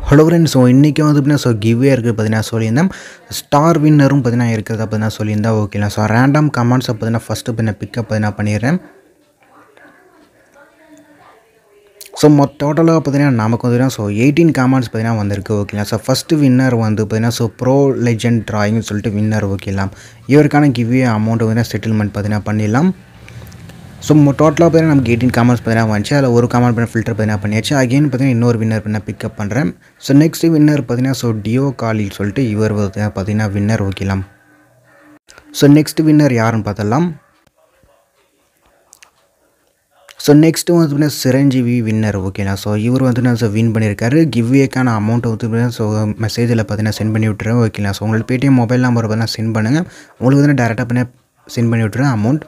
hello friends so இன்றைக்கி வந்து பார்த்தீங்கன்னா ஸோ கிவ்வே இருக்குது பார்த்தீங்கன்னா சொல்லியிருந்தேன் ஸ்டார் வின்னரும் பார்த்தீங்கன்னா இருக்கிறதா பார்த்தீங்கன்னா சொல்லியிருந்தேன் ஓகேங்களா ஸோ ரேண்டம் கமெண்ட்ஸை பார்த்தீங்கன்னா ஃபஸ்ட்டு பார்த்தீங்கன்னா பிக்கப் பார்த்தீங்கன்னா பண்ணிடுறேன் ஸோ மொ டோட்டலாக பார்த்தீங்கன்னா நமக்கு பார்த்தீங்கன்னா ஸோ எயிட்டீன் காமெண்ட்ஸ் பார்த்தீங்கன்னா வந்திருக்கு ஓகேங்களா ஸோ ஃபஸ்ட்டு வின்னர் வந்து பார்த்தீங்கன்னா ஸோ ப்ரோ லெஜெண்ட் ட்ராயிங்னு சொல்லிட்டு வின்னர் ஓகேலாம் இவருக்கான கிவ்வே அமௌண்ட் பார்த்தீங்கன்னா செட்டில்மெண்ட் பார்த்தீங்கன்னா பண்ணிடலாம் ஸோ டோட்டலாக பார்த்தீங்கன்னா நமக்கு எயிட்டீன் காமெண்ட்ஸ் பார்த்தீங்கன்னா வந்துச்சு அதில் ஒரு காமெண்ட் பண்ண ஃபில்டர் பார்த்தீங்கன்னா பண்ணியாச்சு அகைன் பார்த்தீங்கன்னா இன்னொரு வின்னர் பண்ண பிக்கப் பண்ணுறேன் ஸோ நெக்ஸ்ட் வின்னர் பார்த்தீங்கன்னா ஸோ டியோ காலில் சொல்லிட்டு இவர் பார்த்தீங்கன்னா பார்த்தீங்கன்னா வின்னர் ஓகேலாம் ஸோ நெக்ஸ்ட் வின்னர் யாருன்னு பார்த்தலாம் ஸோ நெக்ஸ்ட்டு வந்து பார்த்தீங்கன்னா சிரஞ்சீவி வின்னர் ஓகேங்களா ஸோ இவர் வந்து நான் ஸோ வின் பண்ணியிருக்காரு கிவ்வேக்கான அமௌண்ட்டை வந்து பார்த்தீங்கன்னா ஸோ மெசேஜில் பார்த்தீங்கன்னா சென்ட் பண்ணி விட்டுறேன் ஓகேங்களா ஸோ உங்களுக்கு பேடிஎம் மொபைல் நம்பர் பார்த்தீங்கன்னா சென்ட் பண்ணுங்கள் உங்களுக்கு வந்து டேரெக்டாக பண்ணி சென்ட் பண்ணி விட்டுறேன் அமௌண்ட்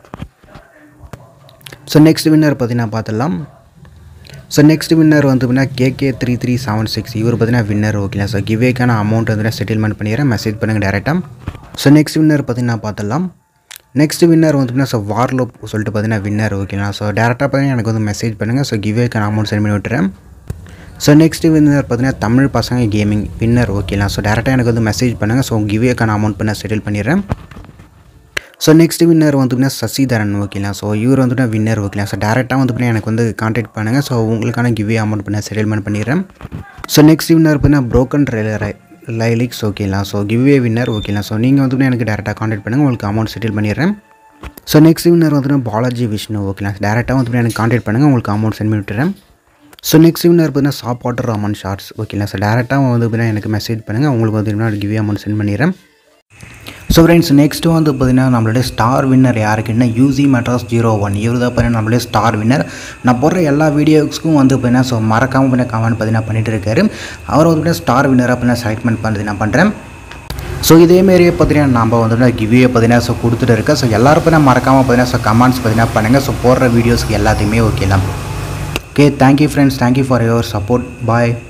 ஸோ நெக்ஸ்ட் வின்னர் பார்த்தீங்கன்னா பார்த்துடலாம் ஸோ நெக்ஸ்ட் வின்னர் வந்து பார்த்தீங்கன்னா KK three three seven six இவர் பார்த்தீங்கன்னா வின்னர் ஓகேங்களா ஸோ கிவேக்கான அமௌண்ட் வந்து செட்டில்மெண்ட் பண்ணிடுறேன் மெசேஜ் பண்ணுங்கள் டேரெக்டாக ஸோ நெக்ஸ்ட் வின்னர் பார்த்தீங்கன்னா பார்த்துடலாம் நெக்ஸ்ட் வின்னர் வந்து பார்த்தீங்கன்னா ஸோ வார்லோ சொல்லிட்டு பார்த்தீங்கன்னா வின்னர் ஓகேங்களா ஸோ டேரெக்டாக பார்த்தீங்கன்னா எனக்கு வந்து மெசேஜ் பண்ணுங்கள் ஸோ கிவேக்கான அமௌண்ட் சென்ட் பண்ணி விட்டுறேன் ஸோ நெக்ஸ்ட் வின்னர் பார்த்தீங்கன்னா தமிழ் பசங்க கேமிங் வின்னர் ஓகேங்களா ஸோ டேரெக்டாக எனக்கு வந்து மெசேஜ் பண்ணுங்கள் ஸோ கிவேக்கான அமௌண்ட் பண்ண செட்டில் பண்ணிடுறேன் ஸோ நெக்ஸ்ட் வின்னர் வந்து பார்த்தீங்கன்னா சசிதரன் ஓகேங்களா ஸோ இவர் வந்துட்டு வின்னர் ஓகேங்களா ஸோ டேரெக்டாக வந்து பார்த்தீங்கன்னா எனக்கு வந்து கான்டாக்ட் பண்ணுங்கள் ஸோ உங்களுக்கான கிவ்வே அமௌண்ட் பண்ண செட்டில்மெண்ட் பண்ணிடுறேன் ஸோ நெக்ஸ்ட் வின்னர் பார்த்தீங்கன்னா ப்ரோக்கன் லைலிக்ஸ் ஓகேங்களா ஸோ கிவ்வே வின்னர் ஓகேங்களா ஸோ நீங்கள் வந்து எனக்கு டேரெக்டாக கான்டாக்ட் பண்ணுங்கள் உங்களுக்கு அமௌண்ட் செட்டில் பண்ணிடுறேன் ஸோ நெக்ஸ்ட் வின்னர் வந்துட்டு பாலாஜி விஷ்ணு ஓகேங்களா டேரெக்டாக வந்து எனக்கு கான்டாக்ட் பண்ணுங்கள் உங்களுக்கு அமௌண்ட் சென்ட் பண்ணி விட்டுறேன் ஸோ நெக்ஸ்ட் வின்னர் பார்த்தீங்கன்னா சாப்பாட்டர் ராமன் ஷார்ட்ஸ் ஓகேங்களா ஸோ டேரெக்டாக வந்து பார்த்தீங்கன்னா எனக்கு மெசேஜ் பண்ணுங்கள் உங்களுக்கு வந்து கிவ்வே அமௌண்ட் சென்ட் பண்ணிடுறேன் ஸோ ஃப்ரெண்ட்ஸ் நெக்ஸ்ட்டு வந்து பார்த்தீங்கன்னா நம்மளுடைய ஸ்டார் வின்னர் யாருக்குன்னா யூசி மெட்ராஸ் ஜீரோ ஒன் இவர் தான் பார்த்தீங்கன்னா நம்மளுடைய ஸ்டார் வின்னர் நான் போடுற எல்லா வீடியோஸ்க்கும் வந்து பார்த்தீங்கன்னா ஸோ மறக்காமல் பார்த்தீங்கன்னா கமெண்ட் பார்த்தீங்கன்னா பண்ணிட்டு இருக்காரு அவர் வந்து பார்த்தீங்கன்னா ஸ்டார் வின்னராக பார்த்தீங்கன்னா செலக்ட்மெண்ட் பண்ணி நான் பண்ணுறேன் ஸோ இதேமாரியே பார்த்தீங்கன்னா நம்ம வந்து கிவ்வே பார்த்தீங்கன்னா ஸோ கொடுத்துட்டு இருக்கேன் ஸோ எல்லாரும் பார்த்தீங்கன்னா மறக்காமல் பார்த்தீங்கன்னா ஸோ கமெண்ட்ஸ் பார்த்தீங்கன்னா பண்ணுங்கள் ஸோ போடுற வீடியோஸ்க்கு எல்லாத்தையுமே ஓகேலாம் okay thank you friends thank you for your support bye